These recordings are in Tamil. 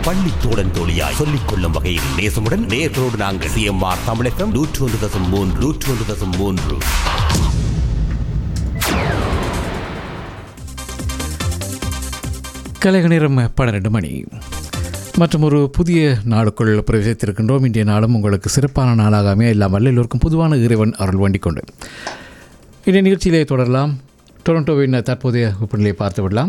பள்ளி தோழன் தோழியாய் சொல்லிக் கொள்ளும் வகையில் நேசமுடன் நேர்களோடு நாங்கள் சிஎம்ஆர் தமிழகம் நூற்றி ஒன்று தசம் மூன்று நூற்றி ஒன்று தசம் மூன்று கலைக நேரம் பன்னிரெண்டு மணி மற்றும் ஒரு புதிய நாளுக்குள் பிரவேசித்திருக்கின்றோம் இன்றைய நாளும் உங்களுக்கு சிறப்பான நாளாக அமைய இல்லாமல் எல்லோருக்கும் பொதுவான இறைவன் அருள் வேண்டிக் கொண்டு இன்றைய நிகழ்ச்சியிலே தொடரலாம் டொரண்டோவின் தற்போதைய வெப்பநிலையை பார்த்து விடலாம்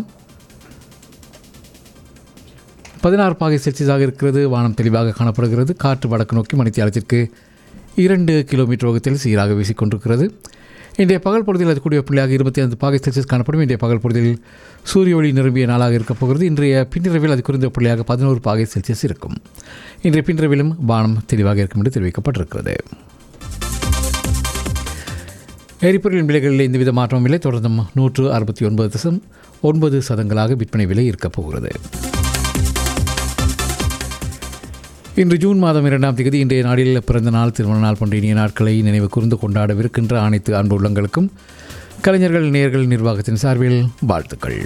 பதினாறு பாகை செல்சியஸாக இருக்கிறது வானம் தெளிவாக காணப்படுகிறது காற்று வடக்கு நோக்கி மணித்தியாலத்திற்கு இரண்டு கிலோமீட்டர் வேகத்தில் சீராக வீசிக்கொண்டிருக்கிறது இன்றைய பகல் பொழுதில் அது கூடிய புள்ளியாக இருபத்தி ஐந்து பாகை செல்சியஸ் காணப்படும் இன்றைய பகல் பொழுதில் சூரிய ஒளி நிரம்பிய நாளாக இருக்கப் போகிறது இன்றைய பின்னிரவில் அது குறைந்த புள்ளியாக பதினோரு பாகை செல்சியஸ் இருக்கும் இன்றைய பின்னிரவிலும் வானம் தெளிவாக இருக்கும் என்று தெரிவிக்கப்பட்டிருக்கிறது எரிபொருளின் விலைகளில் எந்தவித மாற்றமும் இல்லை தொடர்ந்தும் நூற்று அறுபத்தி ஒன்பது தசம் ஒன்பது சதங்களாக விற்பனை விலை இருக்கப் போகிறது இன்று ஜூன் மாதம் இரண்டாம் தேதி இன்றைய நாளில் பிறந்த நாள் திருமண நாள் போன்ற இனிய நாட்களை நினைவு கூர்ந்து கொண்டாடவிருக்கின்ற அனைத்து அன்பு உள்ளங்களுக்கும் கலைஞர்கள் நேர்கள் நிர்வாகத்தின் சார்பில் வாழ்த்துக்கள்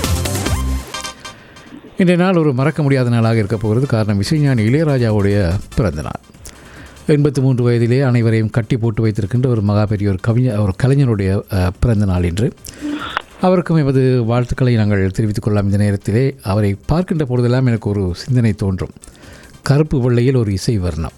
இன்றைய நாள் ஒரு மறக்க முடியாத நாளாக இருக்கப் போகிறது காரணம் இசைஞானி இளையராஜாவுடைய பிறந்த நாள் எண்பத்தி மூன்று வயதிலே அனைவரையும் கட்டி போட்டு வைத்திருக்கின்ற ஒரு மகா பெரிய ஒரு கவிஞர் ஒரு கலைஞருடைய அஹ், பிறந்த நாள் இன்று அவருக்கும் எமது வாழ்த்துக்களை நாங்கள் தெரிவித்துக் கொள்ளலாம் இந்த நேரத்திலே அவரை பார்க்கின்ற பொழுதெல்லாம் எனக்கு ஒரு சிந்தனை தோன்றும் கருப்பு வெள்ளையில் ஒரு இசை வர்ணம்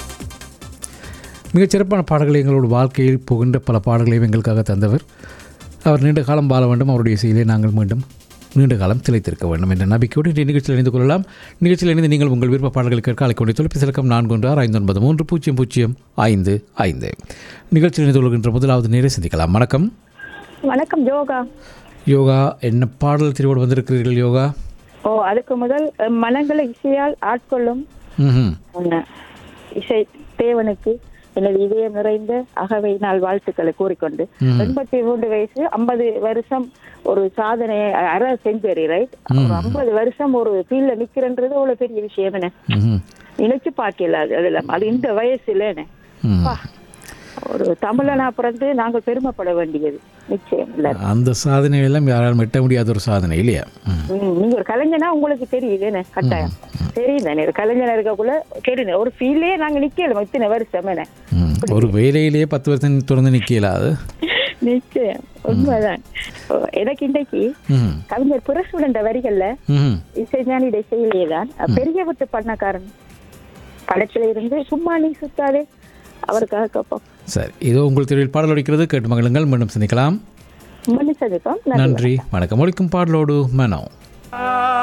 மிகச் சிறப்பான பாடல்களை எங்களோட வாழ்க்கையில் புகின்ற பல பாடல்களையும் எங்களுக்காக தந்தவர் அவர் நீண்ட காலம் வாழ வேண்டும் அவருடைய இசையிலே நாங்கள் மீண்டும் நீண்ட காலம் திளைத்திருக்க வேண்டும் என்ற நம்பிக்கையோடு இன்றைய நிகழ்ச்சியில் இணைந்து கொள்ளலாம் நிகழ்ச்சியில் இணைந்து நீங்கள் உங்கள் விருப்ப பாடல்களை கேட்க அழைக்கக்கூடிய தொலைபேசி இலக்கம் நான்கு ஒன்று ஆறு ஐந்து ஒன்பது மூன்று பூஜ்ஜியம் பூஜ்ஜியம் ஐந்து ஐந்து நிகழ்ச்சியில் இணைந்து கொள்கின்ற முதலாவது நேரே சந்திக்கலாம் வணக்கம் வணக்கம் யோகா யோகா என்ன பாடல் திருவோடு வந்திருக்கிறீர்கள் யோகா ஓ அதுக்கு முதல் அஹ், மனங்களை இசையால் ஆட்கொள்ளும் ம் ஒண்ணு. இசை தேவனுக்கு எனது இதயம் நிறைந்த அகவை நாள் வாழ்த்துக்களை கூறிக்கொண்டு எண்பத்தி மூன்று வயசு ஐம்பது வருஷம் ஒரு சாதனை அரை செஞ்சுரி ரைட் ஒரு ஐம்பது வருஷம் ஒரு ஃபீல்ட்ல நிக்கிறன்றது அவ்வளவு பெரிய விஷயம் என்ன ம் நினைச்சு பார்க்கல அது அதெல்லாம் அது இந்த வயசுல என்ன ம் அப்பா, ஒரு தமிழனா பிறந்து நாங்கள் பெருமைப்பட வேண்டியது நிச்சயம் இல்ல அந்த சாதனை எல்லாம் யாராலும் எட்ட முடியாத ஒரு சாதனை இல்லையா ம். ம், நீங்க ஒரு கலைஞனா உங்களுக்கு தெரியுது என்ன கட்டாயம் தெரியும் தானே ஒரு கலைஞனா இருக்கக்குள்ள தெரியுது ஒரு ஃபீல்லே நாங்க நிக்கல இத்தனை வருஷம் என்ன ம். ஒரு வேலையிலேயே பத்து வருஷம் தொடர்ந்து நிற்கல அது நிச்சயம் உண்மைதான் ஓ, எனக்கு இன்றைக்கு ம் கவிஞர் புரசுடன்ற வரிகள்ல ம் இசைஞானி இசையிலே தான் பெரிய விட்டு பண்ணக்காரன் படத்துல இருந்து சும்மா நீ சுத்தாதே அவருக்காக கேட்போம் சரி இதோ உங்கள் தெருவில் பாடல் ஒலிக்கிறது கேட்டு மகளுங்கள் மீண்டும் சந்திக்கலாம் மன்னிச்சதுக்கும் நன்றி வணக்கம் ஒழிக்கும் பாடலோடு மனோ